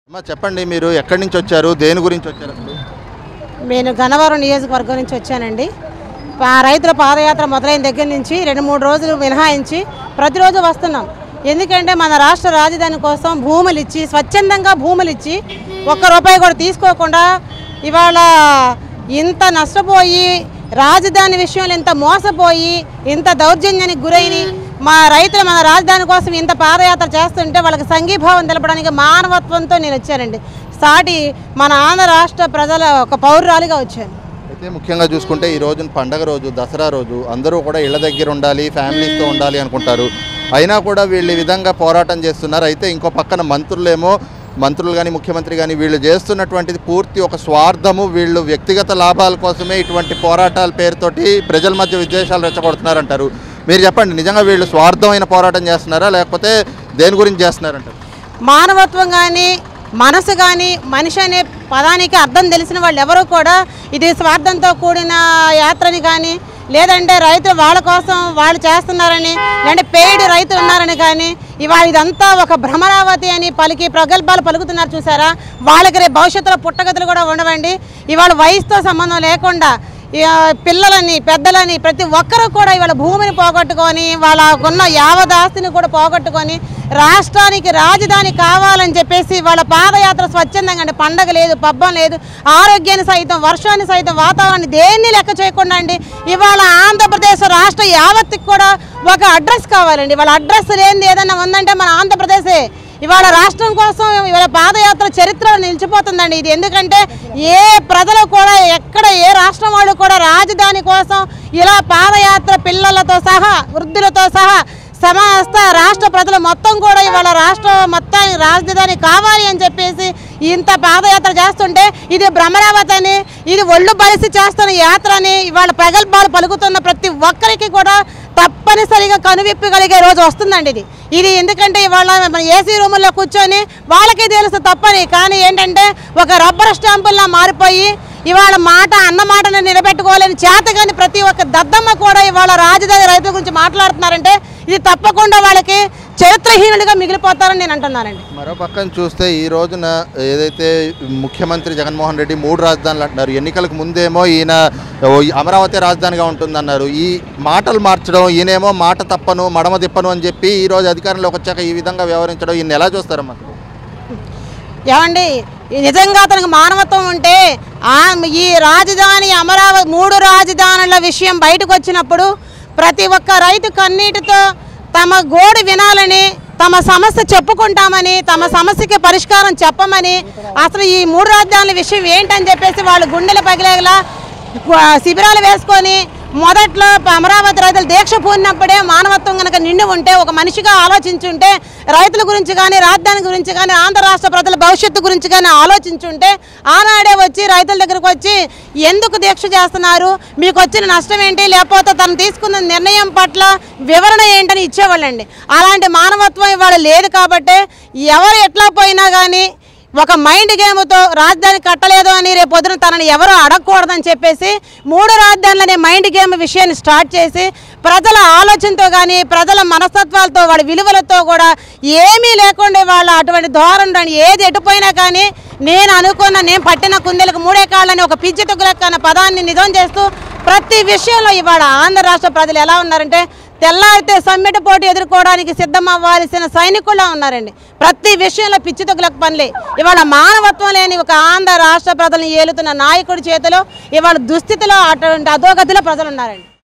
అమ్మా చెప్పండి మీరు ఎక్కడి నుంచి వచ్చారు దేని గురించి వచ్చారు అసలు నేను గన్నవరం నియోజకవర్గం నుంచి వచ్చానండి పా రైతుల పాదయాత్ర మొదలైన దగ్గర నుంచి రెండు మూడు రోజులు మినహాయించి ప్రతిరోజు వస్తున్నాం ఎందుకంటే మన రాష్ట్ర రాజధాని కోసం భూములు ఇచ్చి స్వచ్ఛందంగా భూములు ఇచ్చి ఒక్క రూపాయి కూడా తీసుకోకుండా ఇవాళ ఇంత నష్టపోయి రాజధాని విషయంలో ఇంత మోసపోయి ఇంత దౌర్జన్యానికి గురైన మా రైతులు మన రాజధాని కోసం ఇంత పాదయాత్ర చేస్తుంటే వాళ్ళకి సంఘీభావం తెలపడానికి మానవత్వంతో నేను వచ్చానండి సాటి మన ఆంధ్ర రాష్ట్ర ప్రజల ఒక పౌరురాలిగా వచ్చాను అయితే ముఖ్యంగా చూసుకుంటే ఈ రోజున పండగ రోజు దసరా రోజు అందరూ కూడా ఇళ్ళ దగ్గర ఉండాలి ఫ్యామిలీస్తో ఉండాలి అనుకుంటారు అయినా కూడా వీళ్ళు ఈ విధంగా పోరాటం చేస్తున్నారు అయితే ఇంకో పక్కన మంత్రులేమో మంత్రులు కానీ ముఖ్యమంత్రి కానీ వీళ్ళు చేస్తున్నటువంటిది పూర్తి ఒక స్వార్థము వీళ్ళు వ్యక్తిగత లాభాల కోసమే ఇటువంటి పోరాటాల పేరుతోటి ప్రజల మధ్య విద్వేషాలు రెచ్చగొడుతున్నారంటారు మీరు చెప్పండి నిజంగా వీళ్ళు స్వార్థమైన పోరాటం చేస్తున్నారా లేకపోతే దేని గురించి చేస్తున్నారంటారు మానవత్వం కానీ మనసు కానీ మనిషి అనే పదానికి అర్థం తెలిసిన వాళ్ళు ఎవరు కూడా ఇది స్వార్థంతో కూడిన యాత్రని కానీ లేదంటే రైతులు వాళ్ళ కోసం వాళ్ళు చేస్తున్నారని లేదంటే పెయిడ్ రైతులు ఉన్నారని కానీ ఇవాళ ఇదంతా ఒక భ్రమరావతి అని పలికి ప్రగల్భాలు పలుకుతున్నారు చూసారా వాళ్ళకి రేపు భవిష్యత్తులో పుట్టగతులు కూడా ఉండవండి ఇవాళ వయసుతో సంబంధం లేకుండా ఈ, ఆ, పిల్లలని పెద్దలని ప్రతి ఒక్కరూ కూడా ఇవాళ భూమిని పోగొట్టుకొని వాళ్ళకున్న యావత్ ఆస్తిని కూడా పోగొట్టుకొని రాష్ట్రానికి రాజధాని కావాలని చెప్పేసి వాళ్ళ పాదయాత్ర స్వచ్ఛందంగా అంటే పండగ లేదు పబ్బం లేదు ఆరోగ్యాన్ని సైతం వర్షాన్ని సైతం వాతావరణాన్ని దేన్ని లెక్క చేయకుండా అండి ఇవాళ ఆంధ్రప్రదేశ్ రాష్ట్ర యావత్తుకి కూడా ఒక అడ్రస్ కావాలండి వాళ్ళ అడ్రస్ లేనిది ఏదైనా ఉందంటే మన ఆంధ్రప్రదేశే ఇవాళ రాష్ట్రం కోసం ఇవాళ పాదయాత్ర చరిత్ర నిలిచిపోతుందండి ఇది ఎందుకంటే ఏ ప్రజలు కూడా ఎక్కడ ఏ రాష్ట్రం వాళ్ళు కూడా రాజధాని కోసం ఇలా పాదయాత్ర పిల్లలతో సహా వృద్ధులతో సహా సమస్త రాష్ట్ర ప్రజలు మొత్తం కూడా ఇవాళ రాష్ట్ర మొత్తం రాజధాని కావాలి అని చెప్పేసి ఇంత పాదయాత్ర చేస్తుంటే ఇది భ్రమరావతి అని ఇది ఒళ్ళు బలిసి చేస్తున్న యాత్ర అని ఇవాళ ప్రగల్భాలు పలుకుతున్న ప్రతి ఒక్కరికి కూడా తప్పనిసరిగా కనువిప్పగలిగే రోజు వస్తుందండి ఇది ఇది ఎందుకంటే ఇవాళ మన ఏసీ రూముల్లో కూర్చొని వాళ్ళకే తెలుసు తప్పని కానీ ఏంటంటే ఒక రబ్బర్ స్టాంపుల్లా మారిపోయి ఇవాళ మాట అన్న మాటను నిలబెట్టుకోవాలని చేతగాని ప్రతి ఒక్క దద్దమ్మ కూడా ఇవాళ రాజధాని రైతుల గురించి మాట్లాడుతున్నారంటే ఇది తప్పకుండా వాళ్ళకి చరిత్రహీనులుగా మిగిలిపోతారని నేను అంటున్నానండి మరో పక్కన చూస్తే ఈ రోజున ఏదైతే ముఖ్యమంత్రి జగన్మోహన్ రెడ్డి మూడు రాజధానులు అంటున్నారు ఎన్నికలకు ముందేమో ఈయన ఓ ఈ అమరావతి రాజధానిగా ఉంటుందన్నారు ఈ మాటలు మార్చడం ఈయనేమో మాట తప్పను మడమ తిప్పను అని చెప్పి ఈ రోజు అధికారంలోకి వచ్చాక ఈ విధంగా వ్యవహరించడం ఈయన ఎలా చూస్తారమ్మా ఏమండి ఈ నిజంగా అతనికి మానవత్వం ఉంటే ఆ ఈ రాజధాని అమరావతి మూడు రాజధానుల విషయం బయటకు వచ్చినప్పుడు ప్రతి ఒక్క రైతు కన్నీటితో తమ గోడు వినాలని తమ సమస్య చెప్పుకుంటామని తమ సమస్యకి పరిష్కారం చెప్పమని అసలు ఈ మూడు రాజధానుల విషయం ఏంటని చెప్పేసి వాళ్ళు గుండెలు పగిలేలా శిబిరాలు వేసుకొని మొదట్లో అమరావతి రైతులు దీక్ష పూనినప్పుడే మానవత్వం కనుక నిండి ఉంటే ఒక మనిషిగా ఆలోచించుంటే రైతుల గురించి కానీ రాజధాని గురించి కానీ ఆంధ్ర రాష్ట్ర ప్రజల భవిష్యత్తు గురించి కానీ ఆలోచించుంటే ఆనాడే వచ్చి రైతుల దగ్గరకు వచ్చి ఎందుకు దీక్ష చేస్తున్నారు మీకు వచ్చిన నష్టం ఏంటి లేకపోతే తను తీసుకున్న నిర్ణయం పట్ల వివరణ ఏంటని ఇచ్చేవాళ్ళండి అలాంటి మానవత్వం ఇవాళ లేదు కాబట్టి ఎవరు ఎట్లా పోయినా కానీ ఒక మైండ్ గేమ్తో రాజధాని కట్టలేదు అని రేపు పొద్దున తనని ఎవరో అడగకూడదని చెప్పేసి మూడు రాజధానులు అనే మైండ్ గేమ్ విషయాన్ని స్టార్ట్ చేసి ప్రజల ఆలోచనతో కానీ ప్రజల మనస్తత్వాలతో వాళ్ళ విలువలతో కూడా ఏమీ లేకుండా వాళ్ళ అటువంటి ధోరణి రాని ఏది ఎటుపోయినా కానీ నేను అనుకున్న నేను పట్టిన కుందేలకు మూడే కాళ్ళని ఒక పిచ్చి తొక్కులెక్క అన్న పదాన్ని నిజం చేస్తూ ప్రతి విషయంలో ఇవాళ ఆంధ్ర రాష్ట్ర ప్రజలు ఎలా ఉన్నారంటే తెల్లారితే సమ్మెట పోటీ ఎదుర్కోవడానికి సిద్ధమవ్వాల్సిన సైనికుల్లా ఉన్నారండి ప్రతి విషయంలో పిచ్చి తొక్కులకు పనులే ఇవాళ మానవత్వం లేని ఒక ఆంధ్ర రాష్ట్ర ప్రజలను ఏలుతున్న నాయకుడి చేతిలో ఇవాళ దుస్థితిలో అటువంటి అధోగతిలో ప్రజలు ఉన్నారండి